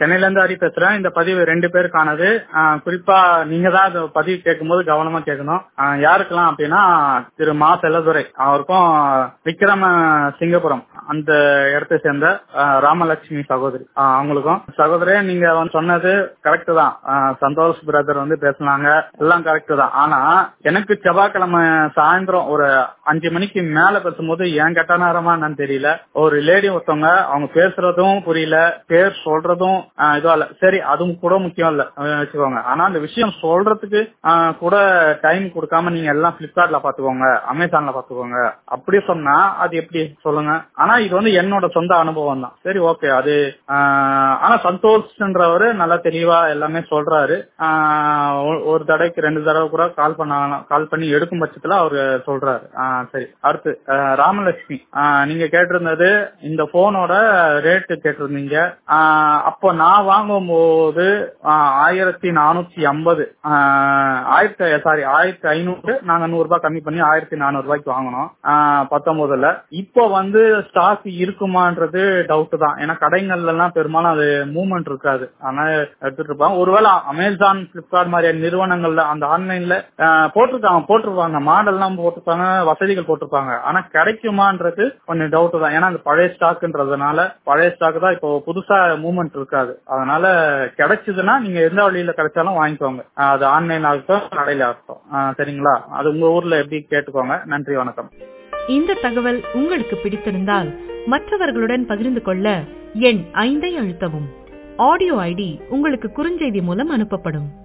சென்னையில இருந்து ஹரி பேசுறேன் இந்த பதிவு ரெண்டு பேருக்கானது ஆஹ் குறிப்பா நீங்க தான் இந்த பதிவு கேட்கும்போது கவனமா கேட்கணும் ஆஹ் யாருக்கெல்லாம் அப்படின்னா திரு மா செல்லதுரை அவருக்கும் விக்ரம சிங்கபுரம் அந்த இடத்தை சேர்ந்த ஆஹ் ராமலட்சுமி சகோதரி ஆஹ் அவங்களுக்கும் சகோதரே நீங்க வந்து சொன்னது கரெக்ட் தான் ஆஹ் சந்தோஷ் பிரதர் வந்து பேசுனாங்க எல்லாம் கரெக்ட் தான் ஆனா எனக்கு செவ்வாய்க்கிழமை சாயந்தரம் ஒரு அஞ்சு மணிக்கு மேல பேசும்போது ஏன் கெட்ட நேரமா என்னன்னு தெரியல ஒரு லேடி ஒருத்தவங்க அவங்க பேசுறதும் புரியல பேர் சொல்றதும் ஆஹ் இதுவா இல்ல சரி அதுவும் கூட முக்கியம் இல்ல அஹ் வச்சுக்கோங்க ஆனா அந்த விஷயம் சொல்றதுக்கு ஆஹ் கூட டைம் கொடுக்காம நீங்க எல்லாம் பிளிப்கார்ட்ல பாத்துக்கோங்க அமேசான்ல பாத்துக்கோங்க அப்படி சொன்னா அது எப்படி சொல்லுங்க ஆனா இது வந்து என்னோட சொந்த அனுபவம் தான் சரி ஓகே அது ஆஹ் ஆனா சந்தோஷ்ன்றவரு நல்லா தெளிவா எல்லாமே சொல்றாரு ஆஹ் ஒ- ஒரு தடவைக்கு ரெண்டு தடவை கூட கால் பண்ண கால் பண்ணி எடுக்கும் பட்சத்துல அவரு சொல்றாரு ஆஹ் சரி அடுத்து ஆஹ் ராமலட்சுமி ஆஹ் நீங்க கேட்டிருந்தது இந்த போனோட ரேட்டு கேட்டிருந்தீங்க ஆஹ் அப்போ நான் வாங்கும்போது ஆஹ் ஆயிரத்தி நானூத்தி ஐம்பது ஆயிரத்தி சாரி ஆயிரத்தி ஐநூறு நாங்க நூறு ரூபாய் கம்மி பண்ணி ஆயிரத்தி நானூறு ரூபாய்க்கு வாங்கினோம் ஆஹ் பத்தொன்பதுல இப்போ வந்து ஸ்டாக் இருக்குமான்றது டவுட் தான் ஏன்னா கடைகள்ல எல்லாம் பெரும்பாலும் அது மூவ்மெண்ட் இருக்காது ஆனா எடுத்துட்டு இருப்பாங்க ஒருவேளை அமேசான் பிளிப்கார்ட் மாதிரியான நிறுவனங்கள்ல அந்த ஆன்லைன்ல போட்டிருக்காங்க போட்டிருப்பாங்க மாடல் எல்லாம் போட்டிருப்பாங்க வசதிகள் போட்டிருப்பாங்க ஆனா கிடைக்குமான்றது கொஞ்சம் டவுட் தான் ஏன்னா அந்த பழைய ஸ்டாக்ன்றதுனால பழைய ஸ்டாக் தான் இப்போ புதுசா மூவ்மெண்ட் இருக்காது அதனால கிடைச்சதுன்னா நீங்க எந்த வழியில கிடைச்சாலும் வாங்கிக்கோங்க ஆஹ் அது ஆன்லைன் ஆகட்டும் கடையில ஆகட்டும் ஆஹ் சரிங்களா அது உங்க ஊர்ல எப்படி கேட்டுக்கோங்க நன்றி வணக்கம் இந்த தகவல் உங்களுக்கு பிடித்திருந்தால் மற்றவர்களுடன் பகிர்ந்து கொள்ள எண் ஐந்தை அழுத்தவும் ஆடியோ ஐடி உங்களுக்கு குறுஞ்செய்தி மூலம் அனுப்பப்படும்